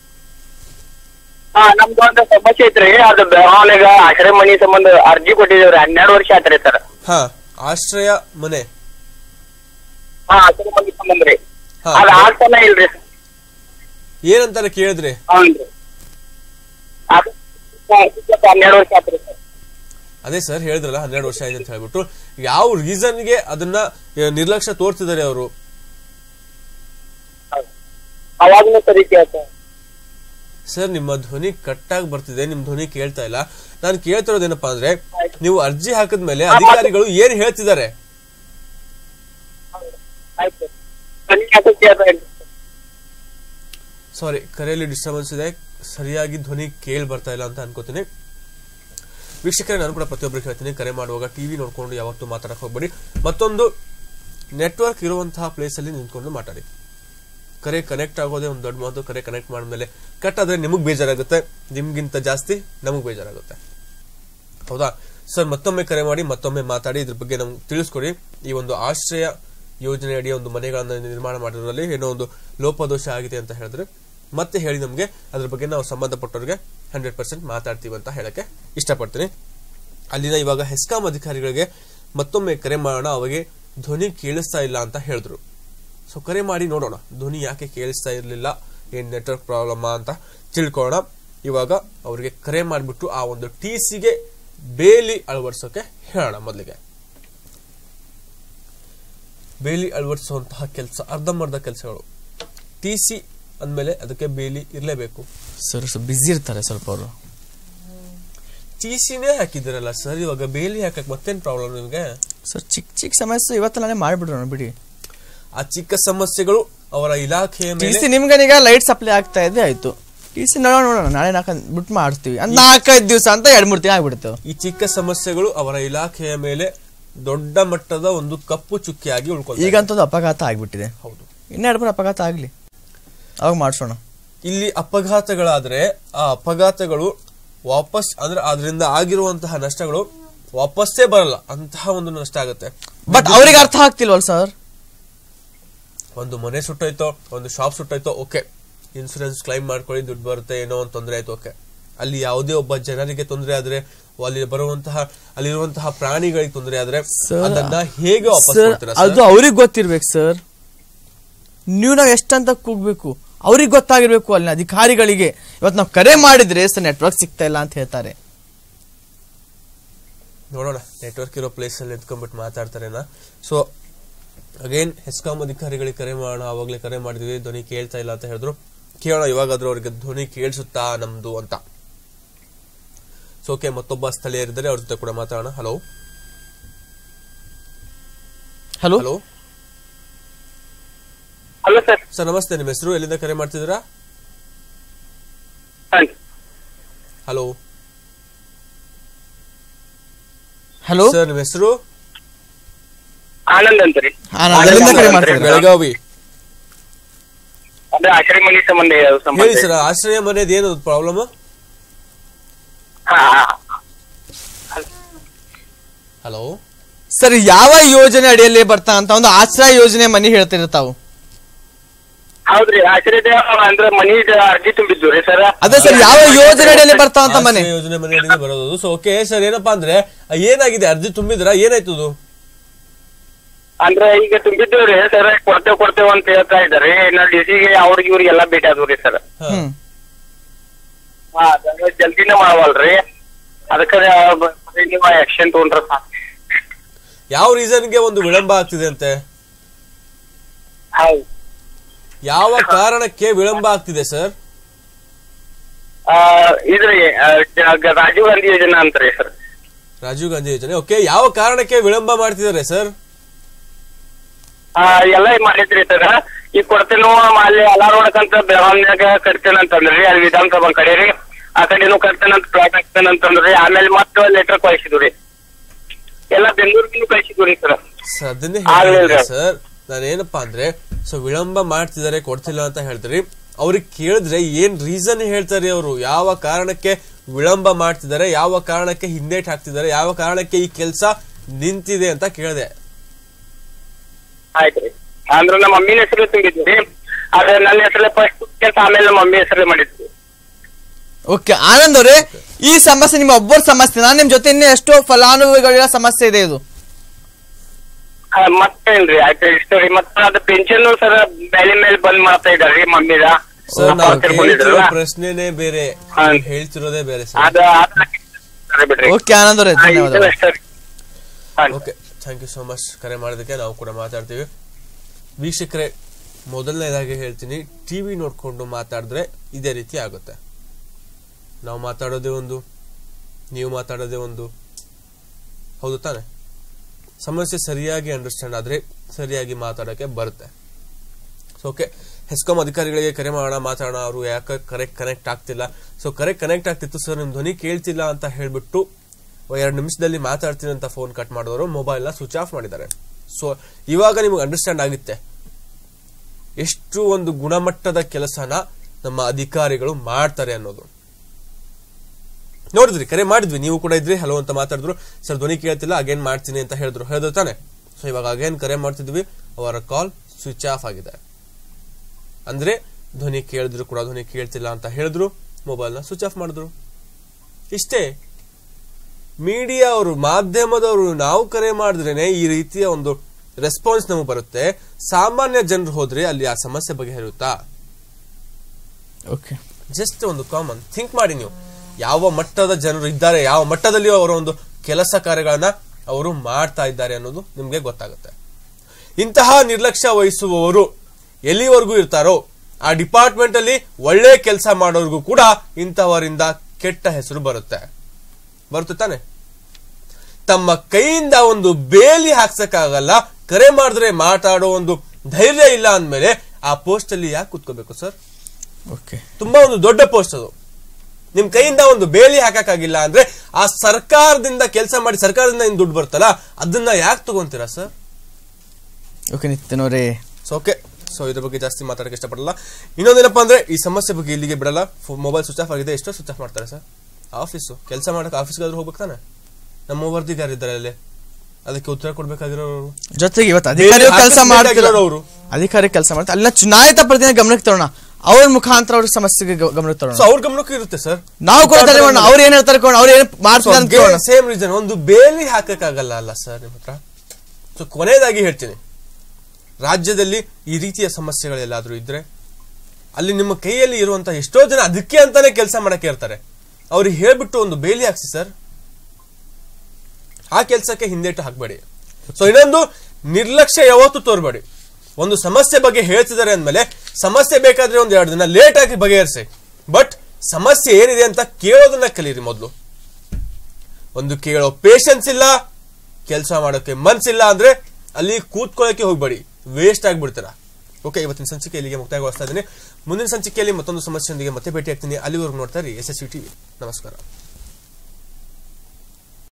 ಹಾ ನಮ್ದು ಒಂದು ಸಮಸ್ಯೆ ಐತ್ರಿ ಅದು ಬೆಳಗಾವಿಗ ಆಶ್ರಯ ಮನಿ ಸಂಬಂಧ ಅರ್ಜಿ ಕೊಟ್ಟಿದೇವ್ರಿ ಹನ್ನೆರಡು ವರ್ಷ ಆತ್ರಿ ಸರ್ ಹಾ ಆಶ್ರಯ ಮನೆ ಹಾ ಆಶ್ರಯ ಮನಿ ಸಂಬಂಧ ರೀ ಹಾ. ಅದ್ ಆಗ್ತಾನೆ ಇಲ್ರಿ ಏನಂತಾರೆ ಕೇಳಿದ್ರಿ ಹೌನ್ರಿ ಅದು ಹನ್ನೆರಡು ವರ್ಷ ಆತ್ರಿ ಸರ್ ಅದೇ ಸರ್ ಹೇಳಿದ್ರಲ್ಲ ಹನ್ನೆರಡು ವರ್ಷ ಆಯ್ತು ಅಂತ ಹೇಳ್ಬಿಟ್ಟು ಯಾವ ರೀಸನ್ಗೆ ಅದನ್ನ ಆ, ನಿರ್ಲಕ್ಷ್ಯ ತೋರ್ತಿದ್ದಾರೆ ಅವರು ಅವಾಗ್ಲೂ ಸರಿ ಕೇಳ್ತ ಸರ್ ನಿಮ್ಮ ಧ್ವನಿ ಕಟ್ಟಾಗಿ ಬರ್ತಿದೆ ನಿಮ್ ಧ್ವನಿ ಕೇಳ್ತಾ ಇಲ್ಲ ನಾನು ಕೇಳ್ತಿರೋದೇನಪ್ಪಾ ಅಂದ್ರೆ ನೀವು ಅರ್ಜಿ ಹಾಕಿದ್ಮೇಲೆ ಅಧಿಕಾರಿಗಳು ಏನ್ ಹೇಳ್ತಿದ್ದಾರೆ ಆಯ್ತು ಸರಿ ಯಾಕೆ ಕೇಳ್ತಾ ಇಲ್ರಿ ಸಾರಿ ಕರೆಯಲ್ಲಿ ಡಿಸ್ಟರ್ಬೆನ್ಸ್ ಇದೆ ಸರಿಯಾಗಿ ಧ್ವನಿ ಕೇಳಿ ಬರ್ತಾ ಇಲ್ಲ ಅಂತ ಅನ್ಕೋತೀನಿ ವೀಕ್ಷಕರೇ ನಾನು ಕೂಡ ಪ್ರತಿಯೊಬ್ಬರಿಗೆ ಹೇಳ್ತೀನಿ ಕರೆ ಮಾಡುವಾಗ ಟಿವಿ ನೋಡ್ಕೊಂಡು ಯಾವತ್ತೂ ಮಾತಾಡಕ್ ಹೋಗ್ಬೇಡಿ ಮತ್ತೊಂದು ನೆಟ್ವರ್ಕ್ ಇರುವಂತಹ ಪ್ಲೇಸ್ ಅಲ್ಲಿ ನಿಂತ್ಕೊಂಡು ಮಾತಾಡಿ ಕರೆ ಕನೆಕ್ಟ್ ಆಗೋದೇ ಒಂದು ದೊಡ್ಡ ಮಾತು ಕರೆ ಕನೆಕ್ಟ್ ಮಾಡಿದ್ಮೇಲೆ ಕಟ್ ಆದ್ರೆ ನಿಮಗ್ ಬೇಜಾರಾಗುತ್ತೆ ನಿಮ್ಗಿಂತ ಜಾಸ್ತಿ ನಮಗ್ ಬೇಜಾರಾಗುತ್ತೆ ಹೌದಾ ಸರ್ ಮತ್ತೊಮ್ಮೆ ಕರೆ ಮಾಡಿ ಮತ್ತೊಮ್ಮೆ ಮಾತಾಡಿ ಇದ್ರ ಬಗ್ಗೆ ನಮ್ಗೆ ತಿಳಿಸ್ಕೊಡಿ ಈ ಒಂದು ಆಶ್ರಯ ಯೋಜನೆ ಅಡಿ ಒಂದು ಮನೆಗಳನ್ನ ನಿರ್ಮಾಣ ಮಾಡಿರೋದ್ರಲ್ಲಿ ಏನೋ ಒಂದು ಲೋಪದೋಷ ಆಗಿದೆ ಅಂತ ಹೇಳಿದ್ರೆ ಮತ್ತೆ ಹೇಳಿ ನಮ್ಗೆ ಅದ್ರ ಬಗ್ಗೆ ನಾವು ಸಂಬಂಧಪಟ್ಟವ್ರಿಗೆ ಹಂಡ್ರೆಡ್ ಪರ್ಸೆಂಟ್ ಮಾತಾಡ್ತೀವಿ ಅಂತ ಹೇಳಕ್ಕೆ ಇಷ್ಟಪಡ್ತೀನಿ ಅಲ್ಲಿನ ಇವಾಗ ಹೆಸ್ಕಾಂ ಅಧಿಕಾರಿಗಳಿಗೆ ಮತ್ತೊಮ್ಮೆ ಕರೆ ಮಾಡೋಣ ಅವಾಗ ಧ್ವನಿ ಕೇಳಿಸ್ತಾ ಇಲ್ಲ ಅಂತ ಹೇಳಿದ್ರು ಸೊ ಕರೆ ಮಾಡಿ ನೋಡೋಣ ಧ್ವನಿ ಯಾಕೆ ಕೇಳಿಸ್ತಾ ಇರಲಿಲ್ಲ ಏನ್ ನೆಟ್ವರ್ಕ್ ಪ್ರಾಬ್ಲಮ್ ಅಂತ ತಿಳ್ಕೊಳ್ಳೋಣ ಇವಾಗ ಅವರಿಗೆ ಕರೆ ಮಾಡಿಬಿಟ್ಟು ಆ ಒಂದು ಟಿ ಸಿಗೆ ಬೇಲಿ ಅಳವಡಿಸೋಕೆ ಹೇಳೋಣ ಮೊದಲಿಗೆ ಬೇಲಿ ಅಳವಡಿಸುವಂತಹ ಕೆಲಸ ಅರ್ಧಂಬರ್ಧ ಕೆಲಸಗಳು ಟಿ ಸಿ ಅಂದಮೇಲೆ ಅದಕ್ಕೆ ಬೇಲಿ ಇರಲೇಬೇಕು ಸರ್ ಸ್ವಲ್ಪ ಬಿಸಿ ಇರ್ತಾರೆ ಸ್ವಲ್ಪ ಅವರು ಟಿ ಸಿನೇ ಹಾಕಿದಿರಲ್ಲ ಸರ್ ಇವಾಗ ಬೇಲಿ ಹಾಕಕ್ ಮತ್ತೇನ್ ಪ್ರಾಬ್ಲಮ್ ನಿಮ್ಗೆ ಸರ್ ಚಿಕ್ಕ ಚಿಕ್ಕ ಸಮಸ್ಯೆ ಇವತ್ತಲ್ಲೇ ಮಾಡ್ಬಿಡ್ರೋಣ ಬಿಡಿ ಆ ಚಿಕ್ಕ ಸಮಸ್ಯೆಗಳು ಅವರ ಇಲಾಖೆಯ ಟಿ ಮೇಲೆ ಸಿ ನಿಮ್ಗನೀಗ ಲೈಟ್ ಸಪ್ಲೈ ಆಗ್ತಾ ಇದೆ ಆಯ್ತು ಟಿ ಸಿ ನೋಡೋಣ ನೋಡೋಣ ನಾಳೆ ನಾಲ್ಕು ಬಿಟ್ಟು ಮಾಡ್ತೀವಿ ಅಂದ್ ನಾಲ್ಕೈದು ದಿವಸ ಅಂತ ಎರಡ್ ಮೂರು ತಿಂಗಳು ಆಗ್ಬಿಡ್ತೇವೆ ಈ ಚಿಕ್ಕ ಸಮಸ್ಯೆಗಳು ಅವರ ಇಲಾಖೆಯ ಮೇಲೆ ದೊಡ್ಡ ಮಟ್ಟದ ಒಂದು ಕಪ್ಪು ಚುಕ್ಕಿಯಾಗಿ ಉಳ್ಕೊಳ್ತಾರೆ ಈಗಂತ ಒಂದು ಅಪಘಾತ ಆಗ್ಬಿಟ್ಟಿದೆ ಹೌದು ಇನ್ನೆರಡು ಮೂರು ಅಪಘಾತ ಆಗ್ಲಿ ಅವಾಗ ಮಾಡ್ಸೋಣ ಇಲ್ಲಿ ಅಪಘಾತಗಳಾದ್ರೆ ಆ ಅಪಘಾತಗಳು ವಾಪಸ್ ಅಂದ್ರೆ ಅದರಿಂದ ಆಗಿರುವಂತಹ ನಷ್ಟಗಳು ವಾಪಸ್ಸೇ ಬರಲ್ಲ ಅಂತಹ ಒಂದು ನಷ್ಟ ಆಗುತ್ತೆ ಬಟ್ ಅವ್ರಿಗೆ ಅರ್ಥ ಆಗ್ತಿಲ್ವಲ್ಲ ಸರ್ ಒಂದು ಮನೆ ಸುಟ್ಟೋಯ್ತೋ ಒಂದು ಶಾಪ್ ಸುಟ್ಟೋಯ್ತೋ ಓಕೆ ಇನ್ಸೂರೆನ್ಸ್ ಕ್ಲೈಮ್ ಮಾಡ್ಕೊಳ್ಳಿ ದುಡ್ಡು ಬರುತ್ತೆ ಏನೋ ಒಂದು ತೊಂದರೆ ಆಯ್ತು ಓಕೆ ಅಲ್ಲಿ ಯಾವುದೇ ಒಬ್ಬ ಜನರಿಗೆ ತೊಂದರೆ ಆದ್ರೆ ಅಲ್ಲಿ ಬರುವಂತಹ ಅಲ್ಲಿರುವಂತಹ ಪ್ರಾಣಿಗಳಿಗೆ ತೊಂದರೆ ಆದ್ರೆ Sir, ಅದನ್ನ ಹೇಗೆ ವಾಪಸ್ ಸರ್ ಕೊಡ್ತೀರಾ ಅದು ಅವ್ರಿಗೆ ಗೊತ್ತಿರ್ಬೇಕು ಸರ್ ನೀವು ನಾವು ಎಷ್ಟಂತ ಕೂಗ್ಬೇಕು ಅವ್ರಿಗೆ ಗೊತ್ತಾಗಿರ್ಬೇಕು ಅಲ್ಲಿ ಅಧಿಕಾರಿಗಳಿಗೆ ಇವತ್ತು ನಾವು ಕರೆ ಮಾಡಿದ್ರೆ ಸರ್ ನೆಟ್ವರ್ಕ್ ಸಿಗ್ತಾ ಇಲ್ಲ ಅಂತ ಹೇಳ್ತಾರೆ ನೋಡೋಣ ನೆಟ್ವರ್ಕ್ ಇರೋ ಪ್ಲೇಸ್ ಅಲ್ಲಿ ನಿಂತ್ಕೊಂಡ್ಬಿಟ್ಟು ಮಾತಾಡ್ತಾರೇನಾ ಸೊ ಅಗೇನ್ ಹೆಸ್ಕಾಂ ಅಧಿಕಾರಿಗಳಿಗೆ ಕರೆ ಮಾಡೋಣ ಅವಾಗ್ಲೇ ಕರೆ ಮಾಡಿದ್ವಿ ಧ್ವನಿ ಕೇಳ್ತಾ ಇಲ್ಲ ಅಂತ ಹೇಳಿದ್ರು ಕೇಳೋಣ ಇವಾಗಾದ್ರೂ ಅವ್ರಿಗೆ ಧ್ವನಿ ಕೇಳಿಸುತ್ತಾ ನಮ್ದು ಅಂತ ಸೊ ಓಕೆ ಮತ್ತೊಬ್ಬ ಸ್ಥಳೀಯರಿದ್ದಾರೆ ಅವ್ರ ಜೊತೆ ಕೂಡ ಮಾತಾಡೋಣ hello hello hello hello sir sir ನಮಸ್ತೆ ನಿಮ್ಮ ಹೆಸರು ಎಲ್ಲಿಂದ ಕರೆ ಮಾಡ್ತಿದ್ದೀರಾ ಹಲೋ ಹಲೋ ಸರ್ ನಿಮ್ಮ ಹೆಸರು ಆನಂದ್ ಅಂತ ರೀ ಎಲ್ಲಿಂದ ಕರೆ ಮಾಡ್ತಾರೆ ಬೆಳಗಾವಿ ಅದೇ ಆಶ್ರಯ ಮನೆ ಸಂಬಂಧ ಇರೋದು ಸಂಬಂಧ ಹೇಳಿ ಸರ್ ಆಶ್ರಯ ಮನೆದು ಏನು ಪ್ರಾಬ್ಲಮ್ ಹಾ ಹಾ. ಹಲೋ ಸರ್ ಯಾವ ಯೋಜನೆ ಅಡಿಯಲ್ಲಿ ಬರ್ತಾ ಅಂತ ಒಂದು ಆಶ್ರಯ ಯೋಜನೆ ಮನೆ ಹೇಳ್ತಿರ ತಾವು ಹೌದ್ರಿ ಆಶ್ರಯದ ಅಂದ್ರ ಮನಿ ಅರ್ಜಿ ತುಂಬಿದ್ದು ರೀ ಸರ್ ಅದೇ ಸರ್ ಯಾವ ಯೋಜನೆ ಅಡಿಯಲ್ಲಿ ಬರ್ತಾ ಅಂತ ಮನೆ ಆಶ್ರಯ ಯೋಜನೆ ಮನೆಯಲ್ಲಿಗೆ ಬರೋದು ಸೊ ಓಕೆ ಸರ್ ಏನಪ್ಪಾ ಅಂದ್ರೆ ಆ, ಏನಾಗಿದೆ ಅರ್ಜಿ ತುಂಬಿದ್ರ ಏನಾಯ್ತು ಅದು ಅಂದ್ರ ಈಗ ತುಂಬಿದ್ದೇವ್ರಿ ಸರ್ ಕೊಡ್ತೇವ್ ಕೊಡ್ತೇವ್ ಅಂತ ಹೇಳ್ತಾ ಇದಾರೆ ನಾ ಡಿ ಸಿಗೆ ಅವ್ರಿಗೆ ಇವ್ರಿಗೆ ಎಲ್ಲಾ ಭೇಟಿ ಆದ್ರಿ ಸರ್ ಹಾ. ಹ್ಮ್ ಹಾ ಅದಂಗ ಜಲ್ದಿನೇ ಮಾಡವಲ್ರಿ ಅದಕ್ಕೆ ನೀವು ಆಕ್ಷನ್ ತಗೊಂಡ್ರ ಸಾಕ್. ಯಾವ ರೀಸನ್ಗೆ ಒಂದು ವಿಳಂಬ ಆಗ್ತಿದೆ ಅಂತೆ ಹೌದ್ ಯಾವ ಕಾರಣಕ್ಕೆ ವಿಳಂಬ ಆಗ್ತಿದೆ ಸರ್ ಆ, ಇದ್ರಿ ಆ, ಜ- ರಾಜೀವ್ ಗಾಂಧಿ ಯೋಜನಾ ಅಂತ್ರಿ ಸರ್ ರಾಜೀವ್ ಗಾಂಧಿ ಯೋಜನೆ ಓಕೆ ಯಾವ ಕಾರಣಕ್ಕೆ ವಿಳಂಬ ಮಾಡ್ತಿದ್ದಾರೆ ಸರ್ ಆ, ಎಲ್ಲ ಮಾಡಿದ್ರಿ ಸರ್ ಈಗ ಕೊಡ್ತೇನೋ ಅಲ್ಲಿ ಎಲ್ಲ ನೋಡಕಂತ ಬೆಳಗಾವಿಯಾಗ ಕಟ್ತೇನಂತಂದ್ರಿ ಅಲ್ಲಿ ವಿಧಾನಸಭಾ ಕಡೆ ರೀ ಆ ಕಡೆನೂ ಕಟ್ತೇನಂತ ಪ್ಲಾಟ್ ಹಾಕ್ತೇನಂತಂದ್ರಿ ಆಮೇಲೆ ಮತ್ತೆ ಲೆಟರ್ ಕಳಿಸಿದ್ರಿ ಎಲ್ಲ ಬೆಂಗಳೂರಿಗೆ ಕಳಿಸಿದ್ರಿ ಸರ್ ಸರ್ ಅದನ್ನೇ ಆಗ್ಲಿಲ್ಲ. ಹೇಳಿದ್ರೆ ಸರ್ ನಾನೇನಪ್ಪಾ ಅಂದ್ರೆ ಸೊ ವಿಳಂಬ ಮಾಡ್ತಿದ್ದಾರೆ ಕೊಡ್ತಿಲ್ಲ ಅಂತ ಹೇಳ್ತೀರಿ ಅವ್ರಿಗೆ ಕೇಳಿದ್ರೆ ಏನ್ ರೀಸನ್ ಹೇಳ್ತಾರೆ ಅವರು ಯಾವ ಕಾರಣಕ್ಕೆ ವಿಳಂಬ ಮಾಡ್ತಿದ್ದಾರೆ ಯಾವ ಕಾರಣಕ್ಕೆ ಹಿಂದೇಟ್ ಹಾಕ್ತಿದ್ದಾರೆ ಯಾವ ಕಾರಣಕ್ಕೆ ಈ ಕೆಲಸ ನಿಂತಿದೆ ಅಂತ ಕೇಳಿದೆ ಆಯ್ತ್ರಿ ಅಂದ್ರ ನಮ್ಮ ಮಮ್ಮಿನ ಹೆಸರು ತುಂಬಿದ್ವಿ ಅದ್ರ ನನ್ನ ಹೆಸರೇ ಫಸ್ಟ್ ಕೆಲಸ ಆಮೇಲೆ ನಮ್ಮ ಮಮ್ಮಿ ಹೆಸರೇ ಮಾಡಿದ್ವಿ ಓಕೆ ಆನಂದ್ ಅವರೇ ಈ ಸಮಸ್ಯೆ ನಿಮ್ಮ ಒಬ್ಬರ ಸಮಸ್ಯೆ ನಾನು ನಿಮ್ ಜೊತೆ ಇನ್ನೂ ಎಷ್ಟೋ ಫಲಾನುಭವಿಗಳ ಸಮಸ್ಯೆ ಇದೆ ಇದು ಆ, ಮತ್ತೇನ್ರಿ ಆಯ್ತು ಇಷ್ಟ ರೀ ಮತ್ತೆ ಅದು ಪೆನ್ಷನ್ ಸರ್ ಮೇಲೆ ಮೇಲೆ ಬಂದ್ ಮಾಡ್ತಾ ಇದಾರ್ರಿ ಮಮ್ಮಿದ ಸರ್ ಅಪ್ಪ ನಾವು ಕೇಳ್ತಿರೋ ತಿರ್ಕೊಂಡಿದ್ರಲ್ಲ ಪ್ರಶ್ನೆನೇ ಬೇರೆ ಹಾ. ನೀವು ಹೇಳ್ತಿರೋದೇ ಬೇರೆ ಸರ್ ಅದು ಅದು ಸರಿ ಬಿಡ್ರಿ ಓಕೆ ಆನಂದ್ ಅವರೇ ಆ, ಇದು ಧನ್ಯವಾದ ಅಷ್ಟೇ ರೀ. ಹಾ. Okay thank you so much ಕರೆ ಮಾಡೋದಕ್ಕೆ ನಾವು ಕೂಡ ಮಾತಾಡ್ತೀವಿ ವೀಕ್ಷಕರೇ ಮೊದಲನೇದಾಗಿ ಹೇಳ್ತೀನಿ ಟಿವಿ ನೋಡ್ಕೊಂಡು ಮಾತಾಡಿದ್ರೆ ಇದೇ ರೀತಿ ಆಗುತ್ತೆ ನಾವು ಮಾತಾಡೋದೇ ಒಂದು ನೀವು ಮಾತಾಡೋದೇ ಒಂದು ಹೌದು ತಾನೆ ಸಮಸ್ಯೆ ಸರಿಯಾಗಿ ಅಂಡರ್ಸ್ಟ್ಯಾಂಡ್ ಆದ್ರೆ ಸರಿಯಾಗಿ ಮಾತಾಡೋಕೆ ಬರುತ್ತೆ ಸೊ ಓಕೆ ಹೆಸ್ಕಾಂ ಅಧಿಕಾರಿಗಳಿಗೆ ಕರೆ ಮಾಡೋಣ ಮಾತಾಡೋಣ ಅವರು ಯಾಕೆ ಕರೆಕ್ಟ್ ಕನೆಕ್ಟ್ ಆಗ್ತಿಲ್ಲ ಸೊ ಕರೆಕ್ಟ್ ಕನೆಕ್ಟ್ ಆಗ್ತಿತ್ತು ಸರ್ ನಿಮ್ ಧ್ವನಿ ಕೇಳ್ತಿಲ್ಲ ಅಂತ ಹೇಳ್ಬಿಟ್ಟು ಎರಡು ನಿಮಿಷದಲ್ಲಿ ಮಾತಾಡ್ತೀನಿ ಅಂತ ಫೋನ್ ಕಟ್ ಮಾಡಿದವರು ಮೊಬೈಲ್ ನ ಸ್ವಿಚ್ ಆಫ್ ಮಾಡಿದ್ದಾರೆ ಸೊ ಇವಾಗ ನಿಮಗೆ ಅಂಡರ್ಸ್ಟ್ಯಾಂಡ್ ಆಗುತ್ತೆ ಎಷ್ಟು ಒಂದು ಗುಣಮಟ್ಟದ ಕೆಲಸನ ನಮ್ಮ ಅಧಿಕಾರಿಗಳು ಮಾಡ್ತಾರೆ ಅನ್ನೋದು ನೋಡಿದ್ರಿ ಕರೆ ಮಾಡಿದ್ವಿ ನೀವು ಕೂಡ ಇದ್ರಿ ಹಲೋ ಅಂತ ಮಾತಾಡಿದ್ರು ಸರ್ ಧ್ವನಿ ಕೇಳ್ತಿಲ್ಲ ಅಗೇನ್ ಮಾಡ್ತೀನಿ ಅಂತ ಹೇಳಿದ್ರು ಹೇಳಿದ್ರು ತಾನೆ ಸೊ ಇವಾಗ ಅಗೇನ್ ಕರೆ ಮಾಡ್ತಿದ್ವಿ ಅವರ ಕಾಲ್ ಸ್ವಿಚ್ ಆಫ್ ಆಗಿದೆ ಅಂದ್ರೆ ಧ್ವನಿ ಕೇಳಿದ್ರು ಕೂಡ ಧ್ವನಿ ಕೇಳ್ತಿಲ್ಲ ಅಂತ ಹೇಳಿದ್ರು ಮೊಬೈಲ್ ನ ಸ್ವಿಚ್ ಆಫ್ ಮಾಡಿದ್ರು ಇಷ್ಟೇ ಮೀಡಿಯಾ ಅವರು ಮಾಧ್ಯಮದವರು ನಾವು ಕರೆ ಮಾಡಿದ್ರೇನೆ ಈ ರೀತಿಯ ಒಂದು ರೆಸ್ಪಾನ್ಸ್ ನಮಗೆ ಬರುತ್ತೆ ಸಾಮಾನ್ಯ ಜನರು ಹೋದ್ರೆ ಅಲ್ಲಿ ಆ ಸಮಸ್ಯೆ ಬಗೆಹರಿಯುತ್ತಾ ಓಕೆ ಜಸ್ಟ್ ಒಂದು ಕಾಮನ್ ಥಿಂಕ್ ಮಾಡಿ ನೀವು ಯಾವ ಮಟ್ಟದ ಜನರು ಇದ್ದಾರೆ ಯಾವ ಮಟ್ಟದಲ್ಲಿ ಅವರ ಒಂದು ಕೆಲಸ ಕಾರ್ಯಗಳನ್ನ ಅವರು ಮಾಡ್ತಾ ಇದ್ದಾರೆ ಅನ್ನೋದು ನಿಮ್ಗೆ ಗೊತ್ತಾಗುತ್ತೆ ಇಂತಹ ನಿರ್ಲಕ್ಷ್ಯ ವಹಿಸುವವರು ಎಲ್ಲಿವರೆಗೂ ಇರ್ತಾರೋ ಆ ಡಿಪಾರ್ಟ್ಮೆಂಟ್ ಅಲ್ಲಿ ಒಳ್ಳೆ ಕೆಲಸ ಮಾಡೋರ್ಗೂ ಕೂಡ ಇಂಥವರಿಂದ ಕೆಟ್ಟ ಹೆಸರು ಬರುತ್ತೆ ಬರುತ್ತೆ ತಾನೆ ತಮ್ಮ ಕೈಯಿಂದ ಒಂದು ಬೇಲಿ ಹಾಕ್ಸಕ್ಕಾಗಲ್ಲ ಕರೆ ಮಾಡಿದ್ರೆ ಮಾತಾಡೋ ಒಂದು ಧೈರ್ಯ ಇಲ್ಲ ಅಂದ್ಮೇಲೆ ಆ ಪೋಸ್ಟ್ ಅಲ್ಲಿ ಯಾಕೆ ಕೂತ್ಕೋಬೇಕು ಸರ್ ಓಕೆ ತುಂಬಾ ಒಂದು ದೊಡ್ಡ ಪೋಸ್ಟ್ ಅದು ನಿಮ್ ಕೈಯಿಂದ ಒಂದು ಬೇಲಿ ಹಾಕಕ್ಕಾಗಿಲ್ಲ ಅಂದ್ರೆ ಆ ಸರ್ಕಾರದಿಂದ ಕೆಲಸ ಮಾಡಿ ಸರ್ಕಾರದಿಂದ ಏನ್ ದುಡ್ಡು ಬರ್ತಲ್ಲ ಅದನ್ನ ಯಾಕೆ ತಗೊಂತೀರಾ ಸರ್ ಓಕೆ ನಿತಿನ್ ಅವರೇ ಸೊ ಓಕೆ ಸೊ ಇದ್ರ ಬಗ್ಗೆ ಜಾಸ್ತಿ ಮಾತಾಡಕ್ಕೆ ಇಷ್ಟಪಡಲ್ಲ ಇನ್ನೊಂದೇನಪ್ಪ ಅಂದ್ರೆ ಈ ಸಮಸ್ಯೆ ಬಗ್ಗೆ ಇಲ್ಲಿಗೆ ಬಿಡಲ್ಲ ಮೊಬೈಲ್ ಸ್ವಿಚ್ ಆಫ್ ಆಗಿದೆ ಎಷ್ಟೋ ಸ್ವಿಚ್ ಆಫ್ ಮಾಡ್ತಾರೆ ಸರ್ ಆಫೀಸು ಕೆಲಸ ಮಾಡಕ್ಕೆ ಆಫೀಸ್ಗಾದ್ರೂ ಹೋಗ್ಬೇಕು ತಾನೆ ನಮ್ಮ ವರದಿಗಾರ ಇದ್ದಾರೆ ಅಲ್ಲಿ ಅದಕ್ಕೆ ಉತ್ತರ ಕೊಡ್ಬೇಕಾಗಿರೋರು ಜೊತೆಗೆ ಇವತ್ತು ಅಧಿಕಾರಿ ಕೆಲಸ ಹಾಕಿಸ್ಬೇಕಾಗಿರೋರು ಮಾಡ್ತಿರೋ ಅವ್ರು. ಅಧಿಕಾರಿ ಕೆಲಸ ಮಾಡ್ತಾರೆ ಅಲ್ಲಿನ ಚುನಾಯಿತ ಪ್ರತಿನಿಧಿ ಗಮನಕ್ಕೆ ತರೋಣ ಅವ್ರ ಮುಖಾಂತರ ಅವ್ರ ಸಮಸ್ಯೆಗೆ ಗ- ಗಮನಕ್ಕೆ ತರೋಣ ಸೊ ಅವ್ರ ಗಮನಕ್ಕೂ ಇರುತ್ತೆ ಸರ್ ನಾವು ಕೂಡ ತಲೆ ಮಾಡೋಣ ಅವ್ರು ಏನ್ ಹೇಳ್ತಾರೆ ಕೊಡೋಣ ಅವ್ರು ಏನ್ ಮಾಡ್ತಾರೆ ಅಂತ ಕೇಳೋಣ ಸೇಮ್ ರೀಸನ್ ಒಂದು ಬೇಲಿ ಹಾಕಕ್ಕಾಗಲ್ಲ ಅಲ್ಲ ಸರ್ ನಿಮ್ಮ ಹತ್ರ ಸೊ ಕೊನೆಯದಾಗಿ ಹೇಳ್ತೀನಿ ರಾಜ್ಯದಲ್ಲಿ ಈ ರೀತಿಯ ಸಮಸ್ಯೆಗಳೆಲ್ಲಾದ್ರೂ ಇದ್ರೆ ಅಲ್ಲಿ ನಿಮ್ಮ ಕೈಯಲ್ಲಿ ಇರುವಂತಹ ಎಷ್ಟೋ ಜನ ಅದಕ್ಕೆ ಅಂತಾನೆ ಕೆಲಸ ಮಾಡಕ್ಕೆ ಇರ್ತಾರೆ ಅವ್ರಿಗೆ ಹೇಳ್ಬಿಟ್ಟು ಒಂದು ಬೇಲಿ ಹಾಕ್ಸಿ ಸರ್ ಆ ಕೆಲಸಕ್ಕೆ ಹಿಂದೇಟು ಹಾಕ್ಬೇಡಿ ಸೊ ಇನ್ನೊಂದು ನಿರ್ಲಕ್ಷ್ಯ ಯಾವತ್ತೂ ತೋರ್ಬೇಡಿ ಒಂದು ಸಮಸ್ಯೆ ಬಗ್ಗೆ ಹೇಳ್ತಿದ್ದಾರೆ ಅಂದ್ಮೇಲೆ ಸಮಸ್ಯೆ ಬೇಕಾದ್ರೆ ಒಂದ್ ಎರಡು ದಿನ ಲೇಟ್ ಆಗಿ ಬಗೆಹರಿಸಿ ಬಟ್ ಸಮಸ್ಯೆ ಏನಿದೆ ಅಂತ ಕೇಳೋದನ್ನ ಕಲೀರಿ ಮೊದಲು ಒಂದು ಕೇಳೋ ಪೇಷನ್ಸ್ ಇಲ್ಲ ಕೆಲಸ ಮಾಡೋಕೆ ಮನ್ಸಿಲ್ಲ ಅಂದ್ರೆ ಅಲ್ಲಿ ಕೂತ್ಕೊಳ್ಳೋಕೆ ಹೋಗ್ಬೇಡಿ ವೇಸ್ಟ್ ಆಗ್ಬಿಡ್ತೀರಾ ಓಕೆ ಇವತ್ತಿನ ಸಂಚಿಕೆ ಇಲ್ಲಿಗೆ ಮುಕ್ತಾಯಗೊಳಿಸ್ತಾ ಇದ್ದೀನಿ ಮುಂದಿನ ಸಂಚಿಕೆಯಲ್ಲಿ ಮತ್ತೊಂದು ಸಮಸ್ಯೆಯೊಂದಿಗೆ ಮತ್ತೆ ಭೇಟಿ ಆಗ್ತೀನಿ ಅಲ್ಲಿವರೆಗೂ ನೋಡ್ತಾ ಇರಿ ಎಸ್ ಎಸ್ ಟಿವಿ ನಮಸ್ಕಾರ